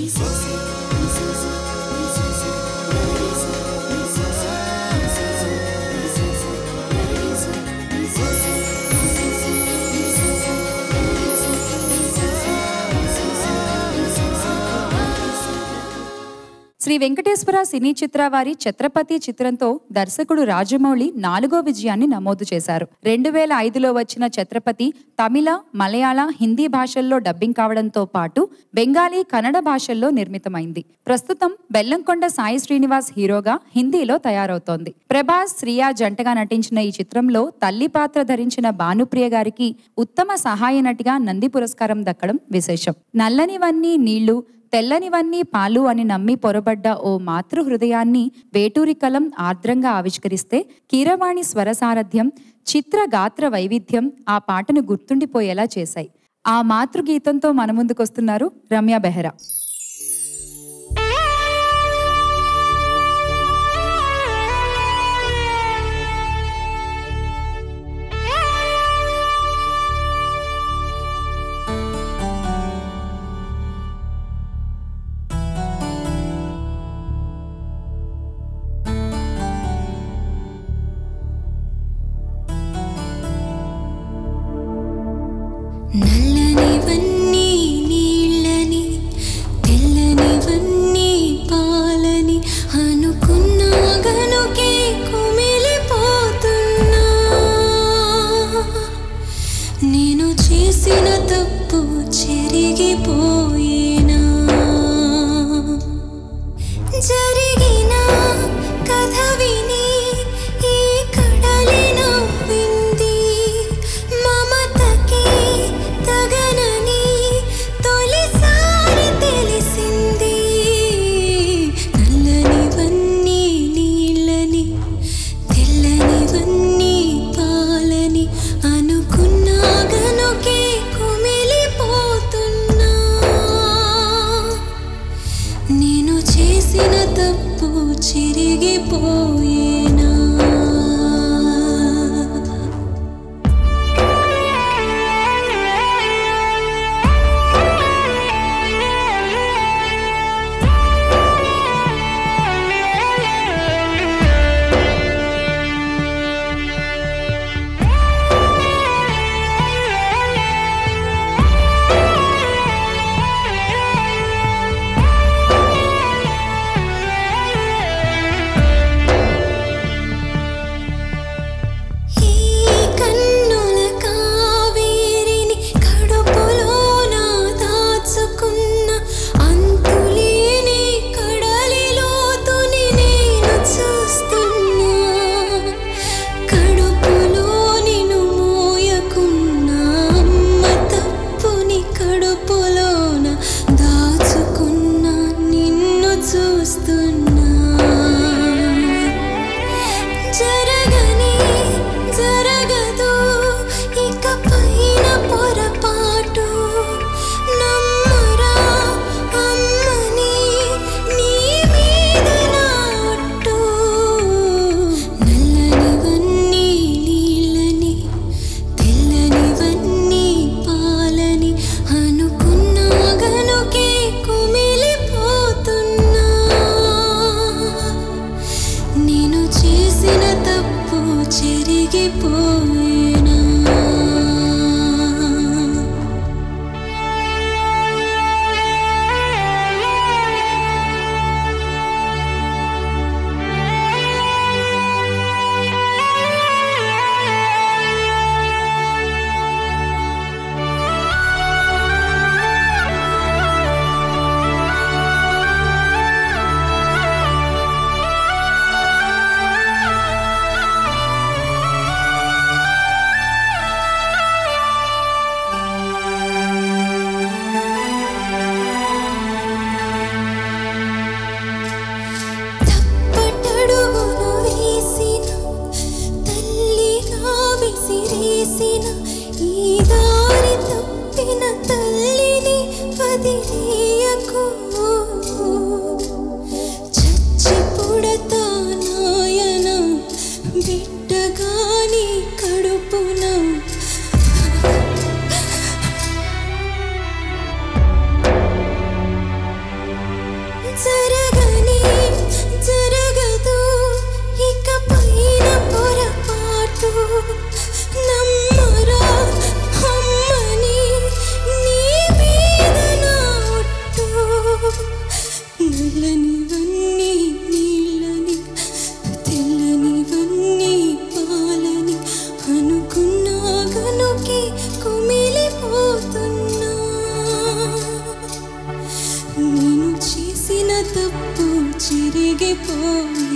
శ్రీ వెంకటేశ్వర సినీ చిత్ర వారి ఛత్రపతి చిత్రంతో దర్శకుడు రాజమౌళి నాలుగో విజయాన్ని నమోదు చేశారు రెండు వేల ఐదులో వచ్చిన ఛత్రపతి తమిళ మలయాళ హిందీ భాషల్లో డబ్బింగ్ కావడంతో పాటు బెంగాలీ కన్నడ భాషల్లో నిర్మితమైంది ప్రస్తుతం బెల్లంకొండ సాయి శ్రీనివాస్ హీరోగా హిందీలో తయారవుతోంది ప్రభాస్ శ్రియా జంటగా నటించిన ఈ చిత్రంలో తల్లి పాత్ర ధరించిన భానుప్రియ గారికి ఉత్తమ సహాయ నటిగా నంది పురస్కారం దక్కడం విశేషం నల్లనివన్నీ నీళ్లు తెల్లనివన్నీ పాలు అని నమ్మి పొరబడ్డ ఓ మాతృ హృదయాన్ని వేటూరి కలం ఆర్ద్రంగా ఆవిష్కరిస్తే కీరవాణి స్వర సారథ్యం చిత్ర గాత్ర వైవిధ్యం ఆ పాటను గుర్తుండిపోయేలా చేశాయి ఆ మాతృగీతంతో మన ముందుకొస్తున్నారు రమ్య బెహ్రా నల్లనివన్నీ నీళ్ళని తెల్లనివన్నీ పాలని అనుకున్నా గనుకే కుమిలిపోతున్నా నేను చేసిన తప్పు చెరిగిపోయేనా జరిగిన కథ విని ఈ కడలి నవ్వింది మమతకి తగనని తొలిసారి తెలిసింది నల్లనివన్నీ నీళ్ళని తెల్లనివన్నీ పాలని అనుకున్నా గనుకే కుమిలిపోతున్నా కరిగిపోయి